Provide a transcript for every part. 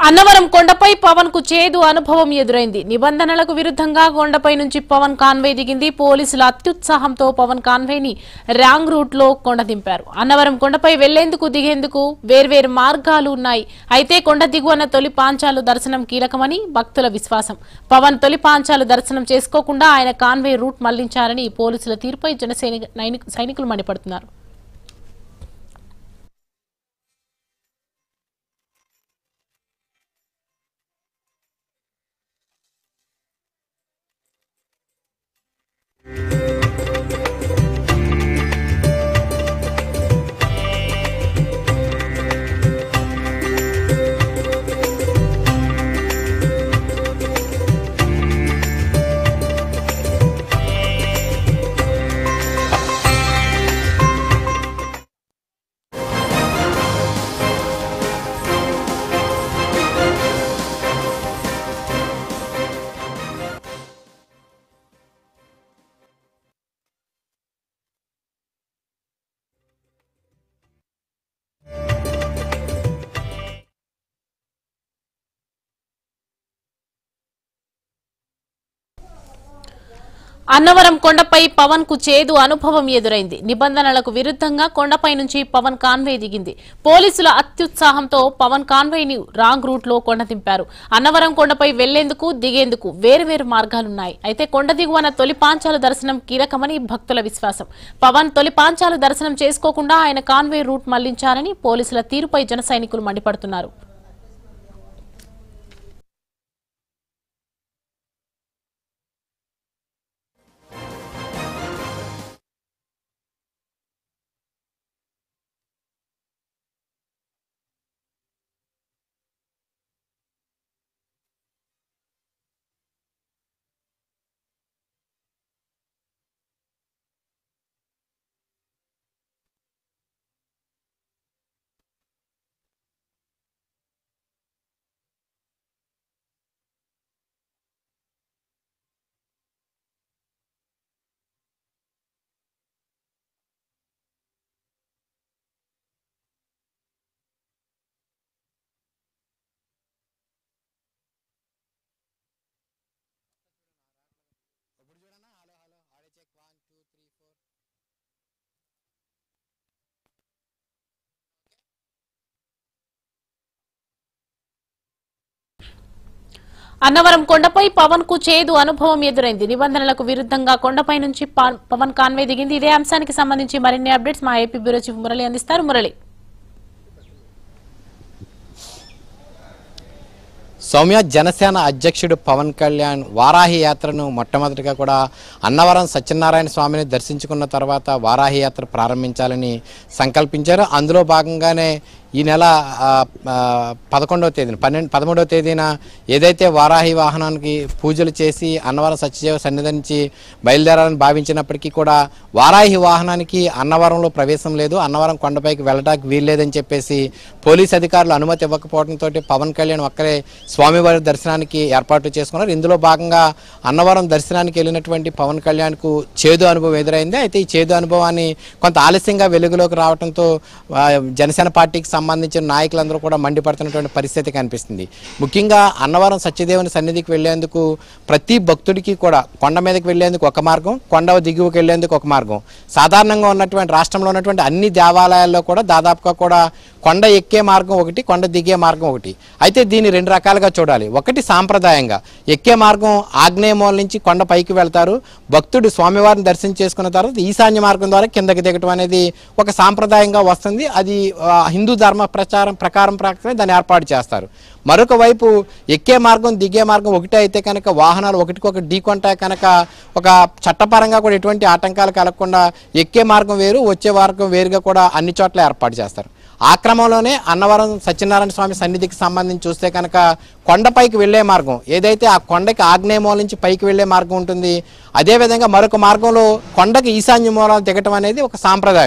అన్నవరం కొండపై పవన్ కు చేదు అనుభవం ఎదురైంది నిబంధనలకు విరుద్ధంగా కొండపై నుంచి పవన్ కాన్వే దిగింది పోలీసుల అత్యుత్సాహంతో పవన్ కాన్వే ని రాంగ్ రూట్ లో కొండ దింపారు అన్నవరం కొండపై వెళ్లేందుకు దిగేందుకు వేర్వేరు మార్గాలు ఉన్నాయి అయితే కొండ దిగువన తొలి పాంచాలు దర్శనం కీలకమని భక్తుల విశ్వాసం పవన్ తొలి పాంచాలు దర్శనం చేసుకోకుండా ఆయన కాన్వే రూట్ మళ్లించారని పోలీసుల తీరుపై జనసైనిక సైనికులు మండిపడుతున్నారు అన్నవరం కొండపై పవన్ కు చేదు అనుభవం ఎదురైంది నిబంధనలకు విరుద్ధంగా కొండపై నుంచి పవన్ కాన్వే దిగింది పోలీసుల అత్యుత్సాహంతో పవన్ కాన్వే ని రాంగ్ రూట్ లో కొండ దింపారు అన్నవరం కొండపై వెళ్లేందుకు దిగేందుకు వేరువేరు మార్గాలున్నాయి అయితే కొండ దిగువన తొలి పాంచాల దర్శనం కీలకమని భక్తుల విశ్వాసం పవన్ తొలి పాంచాల దర్శనం చేసుకోకుండా ఆయన కాన్వే రూట్ మళ్లించారని పోలీసుల తీరుపై జన సైనికులు మండిపడుతున్నారు అన్నవరం కొండపై పవన్ కు చేదు అనుభవం ఎదురైంది నిబంధనలకు విరుద్ధంగా కొండపై నుంచి పా- పవన్ కాన్వే దిగింది ఇదే అంశానికి సంబంధించి మరిన్ని అప్డేట్స్ మా ఏపీ బ్యూరో చీఫ్ మురళి అందిస్తారు మురళి సౌమ్య జనసేన అధ్యక్షుడు పవన్ కళ్యాణ్ వారాహి యాత్రను మొట్టమొదటిగా కూడా అన్నవరం సత్యనారాయణ స్వామిని దర్శించుకున్న తర్వాత వారాహి యాత్ర ప్రారంభించాలని సంకల్పించారు అందులో భాగంగానే ఈ నెల ఆ, ఆ, పదకొండవ తేదీన పన్నెండు పదమూడవ తేదీన ఏదైతే వారాహి వాహనానికి పూజలు చేసి అన్నవరం సత్యదేవ సన్నిధి నుంచి బయలుదేరాలని భావించినప్పటికీ కూడా వారాహి వాహనానికి అన్నవరంలో ప్రవేశం లేదు అన్నవరం కొండపైకి వెళ్ళడానికి వీల్లేదని చెప్పేసి పోలీస్ అధికారులు అనుమతి ఇవ్వకపోవడంతో పవన్ కళ్యాణ్ ఒక్కరే స్వామివారి దర్శనానికి ఏర్పాట్లు చేసుకున్నారు ఇందులో భాగంగా అన్నవరం దర్శనానికి వెళ్ళినటువంటి పవన్ కళ్యాణ్కు చేదు అనుభవం ఎదురైంది అయితే ఈ చేదు అనుభవాన్ని కొంత ఆలస్యంగా వెలుగులోకి రావడంతో ఆ, జనసేన పార్టీకి సంబంధించిన నాయకులందరూ కూడా మండిపడుతున్నటువంటి పరిస్థితి కనిపిస్తుంది ముఖ్యంగా అన్నవరం సత్యదేవుని సన్నిధికి వెళ్లేందుకు ప్రతి భక్తుడికి కూడా కొండ మీదకి వెళ్లేందుకు ఒక మార్గం కొండ దిగువకి వెళ్లేందుకు ఒక మార్గం సాధారణంగా ఉన్నటువంటి రాష్ట్రంలో ఉన్నటువంటి అన్ని దేవాలయాల్లో కూడా దాదాపుగా కూడా కొండ ఎక్కే మార్గం ఒకటి కొండ దిగే మార్గం ఒకటి అయితే దీన్ని రెండు రకాలుగా చూడాలి ఒకటి సాంప్రదాయంగా ఎక్కే మార్గం ఆగ్నేయ మూల నుంచి కొండ పైకి వెళ్తారు భక్తుడు స్వామివారిని దర్శనం చేసుకున్న తర్వాత ఈశాన్య మార్గం ద్వారా కిందకి దిగటం అనేది ఒక సాంప్రదాయంగా వస్తుంది అది ఆ, హిందూ ధర్మ ప్రచారం ప్రకారం ప్రకారం దాన్ని ఏర్పాటు చేస్తారు మరొక వైపు ఎక్కే మార్గం దిగే మార్గం ఒకటే అయితే కనుక వాహనాలు ఒకటికొకటి ఢీకొంటాయి కనుక ఒక చట్టపరంగా కూడా ఎటువంటి ఆటంకాలు కలగకుండా ఎక్కే మార్గం వేరు వచ్చే మార్గం వేరుగా కూడా అన్ని చోట్ల ఏర్పాటు చేస్తారు ఆ క్రమంలోనే అన్నవరం సత్యనారాయణ స్వామి సన్నిధికి సంబంధించి చూస్తే కనుక కొండపైకి వెళ్ళే మార్గం ఏదైతే ఆ కొండకి ఆగ్నేయ మూల నుంచి పైకి వెళ్ళే మార్గం ఉంటుంది అదేవిధంగా మరొక మార్గంలో కొండకి ఈశాన్య మూలాలు దిగటం అనేది ఒక సాంప్రదాయం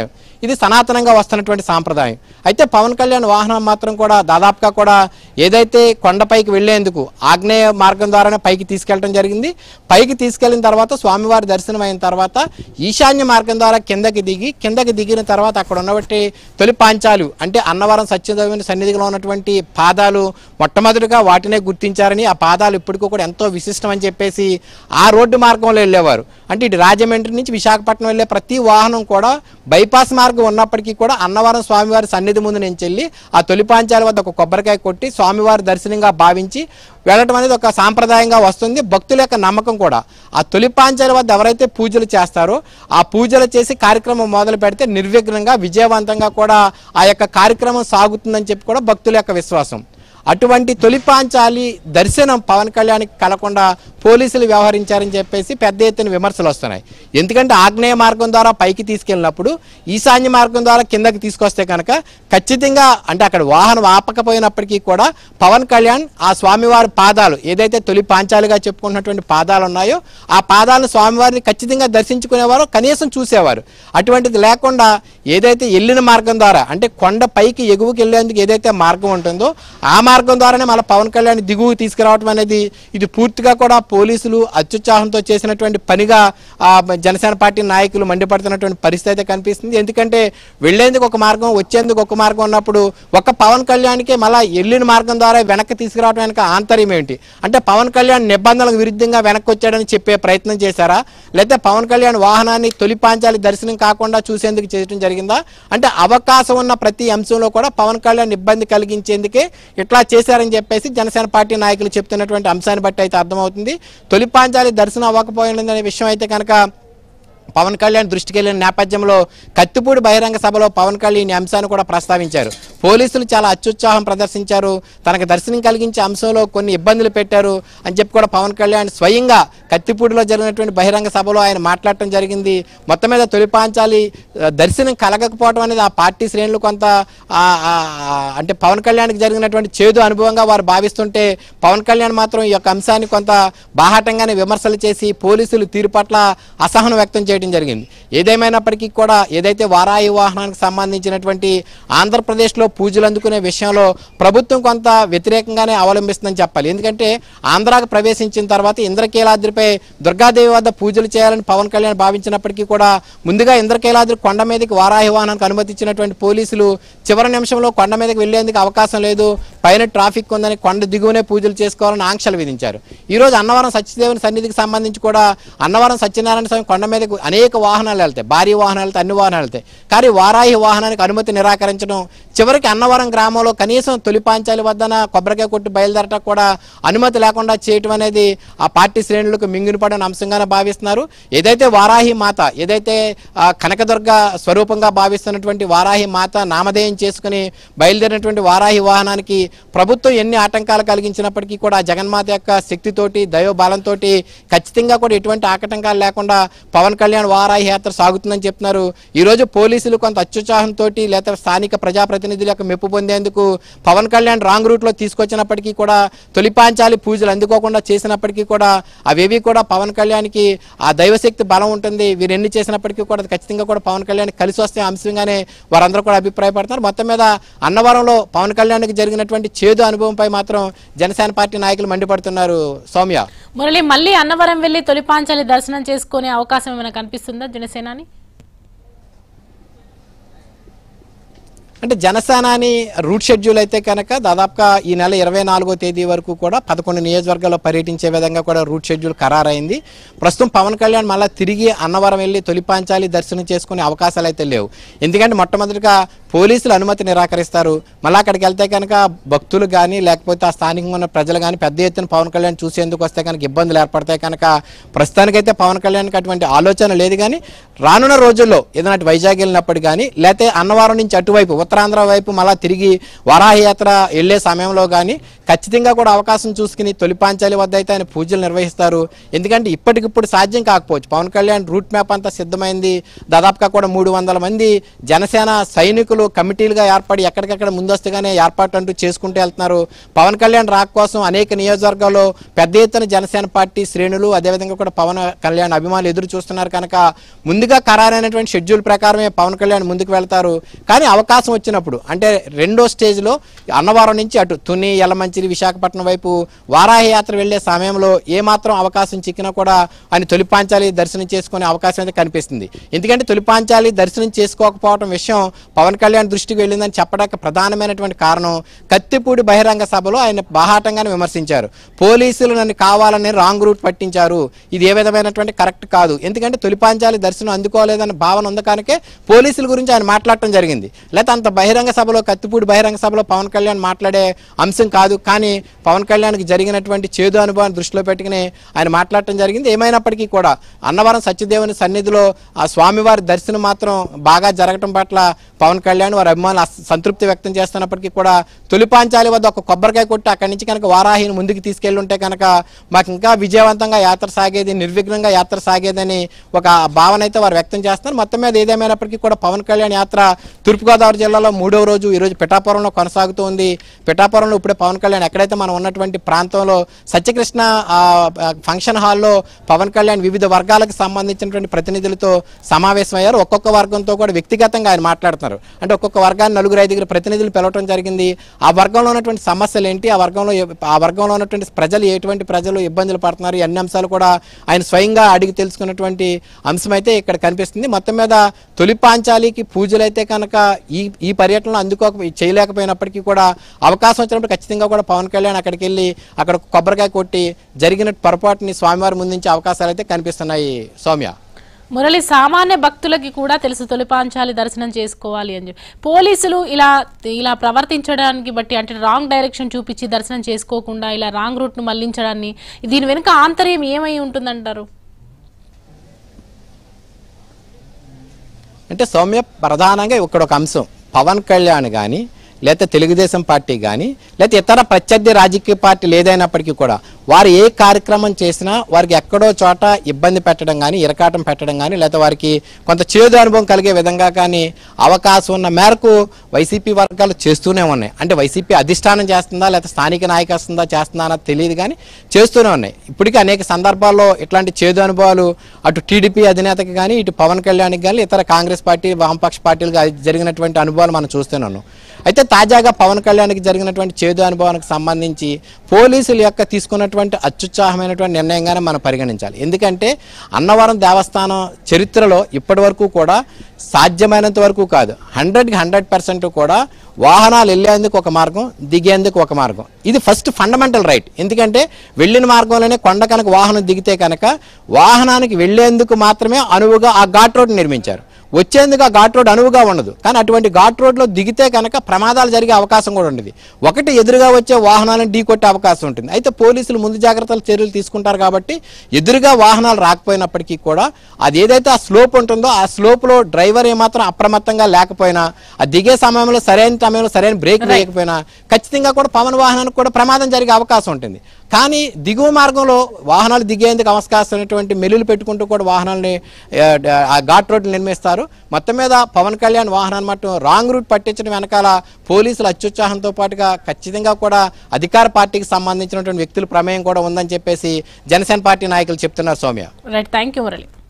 ఇది సనాతనంగా వస్తున్నటువంటి సాంప్రదాయం అయితే పవన్ కళ్యాణ్ వాహనం మాత్రం కూడా దాదాపుగా కూడా ఏదైతే కొండపైకి వెళ్లేందుకు ఆగ్నేయ మార్గం ద్వారానే పైకి తీసుకెళ్ళడం జరిగింది పైకి తీసుకెళ్లిన తర్వాత స్వామివారి దర్శనం అయిన తర్వాత ఈశాన్య మార్గం ద్వారా కిందకి దిగి కిందకి దిగిన తర్వాత అక్కడ ఉన్నటువంటి తొలి పాంచాలు అంటే అన్నవరం సత్యదేవుని సన్నిధిలో ఉన్నటువంటి పాదాలు మొట్టమొదటిగా వాటినే గుర్తించారని ఆ పాదాలు ఇప్పటికీ కూడా ఎంతో విశిష్టం అని చెప్పేసి ఆ రోడ్డు మార్గంలో వెళ్ళేవారు అంటే ఇటు రాజమండ్రి నుంచి విశాఖపట్నం వెళ్ళే ప్రతి వాహనం కూడా బైపాస్ మార్గం ఉన్నప్పటికీ కూడా అన్నవరం స్వామివారి సన్నిధి ముందు నేను చెల్లి ఆ తొలి పాంచాల వద్ద ఒక కొబ్బరికాయ కొట్టి స్వామివారి దర్శనంగా భావించి వెళ్ళటం అనేది ఒక సాంప్రదాయంగా వస్తుంది భక్తుల యొక్క నమ్మకం కూడా ఆ తొలి పాంచాల వద్ద ఎవరైతే పూజలు చేస్తారో ఆ పూజలు చేసి కార్యక్రమం మొదలు పెడితే నిర్విఘ్నంగా విజయవంతంగా కూడా ఆ యొక్క కార్యక్రమం సాగుతుందని చెప్పి కూడా భక్తుల యొక్క విశ్వాసం అటువంటి తొలి పాంచాలి దర్శనం పవన్ కళ్యాణ్కి కలకుండా పోలీసులు వ్యవహరించారని చెప్పేసి పెద్ద ఎత్తున విమర్శలు వస్తున్నాయి ఎందుకంటే ఆగ్నేయ మార్గం ద్వారా పైకి తీసుకెళ్ళినప్పుడు ఈశాన్య మార్గం ద్వారా కిందకి తీసుకొస్తే కనుక ఖచ్చితంగా అంటే అక్కడ వాహనం ఆపకపోయినప్పటికీ కూడా పవన్ కళ్యాణ్ ఆ స్వామివారి పాదాలు ఏదైతే తొలి పాంచాలుగా చెప్పుకున్నటువంటి పాదాలు ఉన్నాయో ఆ పాదాలను స్వామివారిని ఖచ్చితంగా దర్శించుకునేవారు కనీసం చూసేవారు అటువంటిది లేకుండా ఏదైతే వెళ్ళిన మార్గం ద్వారా అంటే కొండ పైకి ఎగువకి వెళ్ళేందుకు ఏదైతే మార్గం ఉంటుందో ఆ మార్గం ద్వారానే మళ్ళీ పవన్ కళ్యాణ్ దిగువ తీసుకురావడం అనేది ఇది పూర్తిగా కూడా పోలీసులు అత్యుత్సాహంతో చేసినటువంటి పనిగా ఆ జనసేన పార్టీ నాయకులు మండిపడుతున్నటువంటి పరిస్థితి అయితే కనిపిస్తుంది ఎందుకంటే వెళ్లేందుకు ఒక మార్గం వచ్చేందుకు ఒక మార్గం ఉన్నప్పుడు ఒక పవన్ కళ్యాణ్కి మళ్ళీ వెళ్ళిన మార్గం ద్వారా వెనక్కి తీసుకురావడం వెనక ఆంతర్యం ఏంటి అంటే పవన్ కళ్యాణ్ నిబంధనలకు విరుద్ధంగా వెనక్కి వచ్చాడని చెప్పే ప్రయత్నం చేశారా లేకపోతే పవన్ కళ్యాణ్ వాహనాన్ని తొలి పాంచాలి దర్శనం కాకుండా చూసేందుకు చేయడం జరిగిందా అంటే అవకాశం ఉన్న ప్రతి అంశంలో కూడా పవన్ కళ్యాణ్ ఇబ్బంది కలిగించేందుకే ఇట్లా చేశారని చెప్పేసి జనసేన పార్టీ నాయకులు చెప్తున్నటువంటి అంశాన్ని బట్టి అయితే అర్థమవుతుంది తొలి పాంచాలి దర్శనం అవ్వకపోయినదనే విషయం అయితే కనుక పవన్ కళ్యాణ్ దృష్టికి వెళ్ళిన నేపథ్యంలో కత్తిపూడి బహిరంగ సభలో పవన్ కళ్యాణ్ ఈ అంశాన్ని కూడా ప్రస్తావించారు పోలీసులు చాలా అత్యుత్సాహం ప్రదర్శించారు తనకు దర్శనం కలిగించే అంశంలో కొన్ని ఇబ్బందులు పెట్టారు అని చెప్పి కూడా పవన్ కళ్యాణ్ స్వయంగా కత్తిపూడిలో జరిగినటువంటి బహిరంగ సభలో ఆయన మాట్లాడటం జరిగింది మొత్తం మీద తొలి పాంచాలి ఆ, దర్శనం కలగకపోవడం అనేది ఆ పార్టీ శ్రేణులు కొంత ఆ, ఆ, ఆ, అంటే పవన్ కళ్యాణ్కి జరిగినటువంటి చేదు అనుభవంగా వారు భావిస్తుంటే పవన్ కళ్యాణ్ మాత్రం ఈ యొక్క అంశాన్ని కొంత బాహాటంగానే విమర్శలు చేసి పోలీసులు తీరు పట్ల అసహనం వ్యక్తం చేయడం జరిగింది ఏదేమైనప్పటికీ కూడా ఏదైతే వారాయి వాహనానికి సంబంధించినటువంటి ఆంధ్రప్రదేశ్లో పూజలు అందుకునే విషయంలో ప్రభుత్వం కొంత వ్యతిరేకంగానే అవలంబిస్తుందని చెప్పాలి ఎందుకంటే ఆంధ్రాకు ప్రవేశించిన తర్వాత ఇంద్రకీలాద్రిపై దుర్గాదేవి వద్ద పూజలు చేయాలని పవన్ కళ్యాణ్ భావించినప్పటికీ కూడా ముందుగా ఇంద్రకీలాద్రి కొండ మీదకి వారాహి వాహనానికి అనుమతి ఇచ్చినటువంటి పోలీసులు చివరి నిమిషంలో కొండ మీదకి వెళ్లేందుకు అవకాశం లేదు పైన ట్రాఫిక్ ఉందని కొండ దిగువనే పూజలు చేసుకోవాలని ఆంక్షలు విధించారు ఈ రోజు అన్నవరం సత్యదేవుని సన్నిధికి సంబంధించి కూడా అన్నవరం సత్యనారాయణ స్వామి కొండ మీదకు అనేక వాహనాలు వెళ్తాయి భారీ వాహనాలు వెళ్తాయి అన్ని వాహనాలు వెళ్తాయి కానీ వారాహి వాహనానికి అనుమతి నిరాకరించడం చివరికి అన్నవరం గ్రామంలో కనీసం తొలి పాంచాలి వద్దన కొబ్బరికాయ కొట్టి బయలుదేరటం కూడా అనుమతి లేకుండా చేయటం అనేది ఆ పార్టీ శ్రేణులకు మింగినపడిన అంశంగానే భావిస్తున్నారు ఏదైతే వారాహి మాత ఏదైతే ఆ, కనకదుర్గ స్వరూపంగా భావిస్తున్నటువంటి వారాహి మాత నామధేయం చేసుకుని బయలుదేరినటువంటి వారాహి వాహనానికి ప్రభుత్వం ఎన్ని ఆటంకాలు కలిగించినప్పటికీ కూడా ఆ జగన్మాత యొక్క శక్తితోటి దైవబలంతో ఖచ్చితంగా కూడా ఎటువంటి ఆటంకాలు లేకుండా పవన్ కళ్యాణ్ వారాహి యాత్ర సాగుతుందని చెప్తున్నారు ఈ రోజు పోలీసులు కొంత అత్యుత్సాహంతో లేదా స్థానిక ప్రజాప్రతినిధుల యొక్క మెప్పు పొందేందుకు పవన్ కళ్యాణ్ రాంగ్ రూట్ లో తీసుకొచ్చినప్పటికీ కూడా తొలిపాంచాలి పూజలు అందుకోకుండా చేసినప్పటికీ కూడా అవేవి కూడా పవన్ కళ్యాణ్కి ఆ దైవశక్తి బలం ఉంటుంది వీరు ఎన్ని చేసినప్పటికీ కూడా అది ఖచ్చితంగా కూడా పవన్ కళ్యాణ్ కలిసి వస్తే అంశంగానే వారందరూ కూడా అభిప్రాయపడుతున్నారు మొత్తం మీద అన్నవరంలో పవన్ కళ్యాణ్కి జరిగినటువంటి చేదు అనుభవంపై మాత్రం జనసేన పార్టీ నాయకులు మండిపడుతున్నారు సౌమ్య మురళి మళ్ళీ అన్నవరం వెళ్లి తొలిపాంచాలి దర్శనం చేసుకునే అవకాశం ఏమైనా కనిపిస్తుందా జనసేనాని అంటే జనసేనాని రూట్ షెడ్యూల్ అయితే కనుక దాదాపుగా ఈ నెల ఇరవై నాలుగో తేదీ వరకు కూడా పదకొండు నియోజకవర్గాల్లో పర్యటించే విధంగా కూడా రూట్ షెడ్యూల్ ఖరారైంది ప్రస్తుతం పవన్ కళ్యాణ్ మళ్ళీ తిరిగి అన్నవరం వెళ్ళి తొలిపాంచాలి దర్శనం చేసుకునే అవకాశాలు అయితే లేవు ఎందుకంటే మొట్టమొదటిగా పోలీసులు అనుమతి నిరాకరిస్తారు మళ్ళీ అక్కడికి వెళ్తే కనుక భక్తులు కానీ లేకపోతే ఆ స్థానికంగా ఉన్న ప్రజలు కానీ పెద్ద ఎత్తున పవన్ కళ్యాణ్ చూసేందుకు వస్తే కనుక ఇబ్బందులు ఏర్పడతాయి కనుక ప్రస్తుతానికైతే పవన్ కళ్యాణ్కి అటువంటి ఆలోచన లేదు కానీ రానున్న రోజుల్లో ఏదైనా అటు వైజాగ్ వెళ్ళినప్పుడు కానీ లేకపోతే అన్నవరం నుంచి అటువైపు ఉత్తర ఉత్తరాంధ్ర వైపు మళ్ళా తిరిగి వరాహ యాత్ర వెళ్లే సమయంలో కానీ ఖచ్చితంగా కూడా అవకాశం చూసుకుని తొలిపాంచాలి వద్ద అయితే ఆయన పూజలు నిర్వహిస్తారు ఎందుకంటే ఇప్పటికిప్పుడు సాధ్యం కాకపోవచ్చు పవన్ కళ్యాణ్ రూట్ మ్యాప్ అంతా సిద్ధమైంది దాదాపుగా కూడా మూడు వందల మంది జనసేన సైనికులు కమిటీలుగా ఏర్పడి ఎక్కడికక్కడ ముందస్తుగానే ఏర్పాటు అంటూ చేసుకుంటూ వెళ్తున్నారు పవన్ కళ్యాణ్ రాక కోసం అనేక నియోజకవర్గాల్లో పెద్ద ఎత్తున జనసేన పార్టీ శ్రేణులు అదేవిధంగా కూడా పవన్ కళ్యాణ్ అభిమానులు ఎదురు చూస్తున్నారు కనుక ముందుగా ఖరారైనటువంటి షెడ్యూల్ ప్రకారమే పవన్ కళ్యాణ్ ముందుకు వెళ్తారు కానీ అవకాశం వచ్చినప్పుడు అంటే రెండో స్టేజ్లో అన్నవరం నుంచి అటు తుని యలమంచిలి విశాఖపట్నం వైపు వారాహి యాత్ర వెళ్లే సమయంలో ఏమాత్రం అవకాశం చిక్కినా కూడా ఆయన తొలిపాంచాలి దర్శనం చేసుకునే అవకాశం అయితే కనిపిస్తుంది ఎందుకంటే తొలిపాంచాలి దర్శనం చేసుకోకపోవడం విషయం పవన్ కళ్యాణ్ దృష్టికి వెళ్ళిందని చెప్పడానికి ప్రధానమైనటువంటి కారణం కత్తిపూడి బహిరంగ సభలో ఆయన బాహాటంగానే విమర్శించారు పోలీసులు నన్ను కావాలని రాంగ్ రూట్ పట్టించారు ఇది ఏ విధమైనటువంటి కరెక్ట్ కాదు ఎందుకంటే తొలిపాంచాలి దర్శనం అందుకోలేదన్న భావన ఉంది కనుకే పోలీసుల గురించి ఆయన మాట్లాడటం జరిగింది లేకపోతే అంత బహిరంగ సభలో కత్తిపూడి బహిరంగ సభలో పవన్ కళ్యాణ్ మాట్లాడే అంశం కాదు కానీ పవన్ కళ్యాణ్కి జరిగినటువంటి చేదు అనుభవాన్ని దృష్టిలో పెట్టుకుని ఆయన మాట్లాడటం జరిగింది ఏమైనప్పటికీ కూడా అన్నవరం సత్యదేవుని సన్నిధిలో ఆ స్వామివారి దర్శనం మాత్రం బాగా జరగటం పట్ల పవన్ కళ్యాణ్ వారి అభిమానులు అస- సంతృప్తి వ్యక్తం చేస్తున్నప్పటికీ కూడా తొలిపాంచాలి వద్ద ఒక కొబ్బరికాయ కొట్టి అక్కడి నుంచి కనుక వారాహిని ముందుకు తీసుకెళ్ళి ఉంటే కనుక మాకు ఇంకా విజయవంతంగా యాత్ర సాగేది నిర్విఘ్నంగా యాత్ర సాగేదని ఒక భావన అయితే వారు వ్యక్తం చేస్తున్నారు మొత్తం మీద ఏదేమైనప్పటికీ కూడా పవన్ కళ్యాణ్ యాత్ర తూర్పుగోదావరి జిల్లాలో మూడవ రోజు ఈ రోజు పిఠాపురంలో కొనసాగుతూ ఉంది పిఠాపురంలో ఇప్పుడే పవన్ కళ్యాణ్ ఎక్కడైతే మనం ఉన్నటువంటి ప్రాంతంలో సత్యకృష్ణ ఆ, ఆ, ఫంక్షన్ హాల్లో పవన్ కళ్యాణ్ వివిధ వర్గాలకు సంబంధించినటువంటి ప్రతినిధులతో సమావేశమయ్యారు ఒక్కొక్క వర్గంతో కూడా వ్యక్తిగతంగా ఆయన మాట్లాడుతున్నారు అంటే ఒక్కొక్క వర్గాన్ని నలుగురు ఐదుగురు ప్రతినిధులు పిలవటం జరిగింది ఆ వర్గంలో ఉన్నటువంటి సమస్యలు ఏంటి ఆ వర్గంలో ఏ- ఆ వర్గంలో ఉన్నటువంటి ప్రజలు ఎటువంటి ప్రజలు ఇబ్బందులు పడుతున్నారు ఈ అన్ని అంశాలు కూడా ఆయన స్వయంగా అడిగి తెలుసుకున్నటువంటి అంశం అయితే ఇక్కడ కనిపిస్తుంది మొత్తం మీద తొలి పాంచాలికి పూజలు అయితే కనుక ఈ ఈ పర్యటనలో అందుకోక చేయలేకపోయినప్పటికీ కూడా అవకాశం వచ్చినప్పుడు ఖచ్చితంగా కూడా పవన్ కళ్యాణ్ అక్కడికి వెళ్ళి అక్కడ కొబ్బరికాయ కొట్టి జరిగిన పొరపాటుని స్వామివారి ముందుంచే అవకాశాలు అయితే కనిపిస్తున్నాయి సౌమ్య మురళి సామాన్య భక్తులకి కూడా తెలుసు తొలిపాంచాలి దర్శనం చేసుకోవాలి అని చెప్పి పోలీసులు ఇలా ఇలా ప్రవర్తించడానికి బట్టి అంటే రాంగ్ డైరెక్షన్ చూపించి దర్శనం చేసుకోకుండా ఇలా రాంగ్ రూట్ ను మళ్లించడాన్ని దీని వెనుక ఆంతర్యం ఏమై ఉంటుందంటారు అంటే సౌమ్య ప్రధానంగా ఇక్కడ ఒక అంశం పవన్ కళ్యాణ్ కానీ లేకపోతే తెలుగుదేశం పార్టీ కానీ లేకపోతే ఇతర ప్రత్యర్థి రాజకీయ పార్టీలు ఏదైనప్పటికీ కూడా వారు ఏ కార్యక్రమం చేసినా వారికి ఎక్కడో చోట ఇబ్బంది పెట్టడం కానీ ఇరకాటం పెట్టడం కానీ లేకపోతే వారికి కొంత చేదు అనుభవం కలిగే విధంగా కానీ అవకాశం ఉన్న మేరకు వైసీపీ వర్గాలు చేస్తూనే ఉన్నాయి అంటే వైసీపీ అధిష్టానం చేస్తుందా లేకపోతే స్థానిక నాయకస్తుందా చేస్తుందా అన్నది తెలియదు కానీ చేస్తూనే ఉన్నాయి ఇప్పటికీ అనేక సందర్భాల్లో ఇట్లాంటి చేదు అనుభవాలు అటు టీడీపీ అధినేతకి కానీ ఇటు పవన్ కళ్యాణ్కి కానీ ఇతర కాంగ్రెస్ పార్టీ వామపక్ష పార్టీలుగా జరిగినటువంటి అనుభవాలు మనం చూస్తున్నాను అయితే తాజాగా పవన్ కళ్యాణ్కి జరిగినటువంటి చేదు అనుభవానికి సంబంధించి పోలీసుల యొక్క తీసుకున్నటువంటి అత్యుత్సాహమైనటువంటి నిర్ణయంగానే మనం పరిగణించాలి ఎందుకంటే అన్నవరం దేవస్థానం చరిత్రలో ఇప్పటి వరకు కూడా సాధ్యమైనంత వరకు కాదు హండ్రెడ్కి హండ్రెడ్ పర్సెంట్ కూడా వాహనాలు వెళ్ళేందుకు ఒక మార్గం దిగేందుకు ఒక మార్గం ఇది ఫస్ట్ ఫండమెంటల్ రైట్ ఎందుకంటే వెళ్ళిన మార్గంలోనే కొండ కనుక వాహనం దిగితే కనుక వాహనానికి వెళ్ళేందుకు మాత్రమే అనువుగా ఆ ఘాట్ రోడ్ నిర్మించారు వచ్చేందుకు ఆ ఘాట్ రోడ్ అనువుగా ఉండదు కానీ అటువంటి ఘాట్ రోడ్లో దిగితే కనుక ప్రమాదాలు జరిగే అవకాశం కూడా ఉండదు ఒకటి ఎదురుగా వచ్చే వాహనాలను ఢీకొట్టే అవకాశం ఉంటుంది అయితే పోలీసులు ముందు జాగ్రత్తలు చర్యలు తీసుకుంటారు కాబట్టి ఎదురుగా వాహనాలు రాకపోయినప్పటికీ కూడా అది ఏదైతే ఆ స్లోప్ ఉంటుందో ఆ స్లోప్లో డ్రైవర్ ఏమాత్రం అప్రమత్తంగా లేకపోయినా ఆ దిగే సమయంలో సరైన సమయంలో సరైన బ్రేక్ వేయకపోయినా ఖచ్చితంగా కూడా పవన్ వాహనానికి కూడా ప్రమాదం జరిగే అవకాశం ఉంటుంది కానీ దిగువ మార్గంలో వాహనాలు దిగేందుకు అవకాశం ఉన్నటువంటి మెల్లులు పెట్టుకుంటూ కూడా వాహనాలని ఆ, ఆ ఘాట్ రోడ్లు నిర్మిస్తారు మొత్తం మీద పవన్ కళ్యాణ్ వాహనాన్ని మటు రాంగ్ రూట్ పట్టించడం వెనకాల పోలీసుల అత్యుత్సాహంతో పాటుగా ఖచ్చితంగా కూడా అధికార పార్టీకి సంబంధించినటువంటి వ్యక్తుల ప్రమేయం కూడా ఉందని చెప్పేసి జనసేన పార్టీ నాయకులు చెప్తున్నారు Soumya right thank you Murali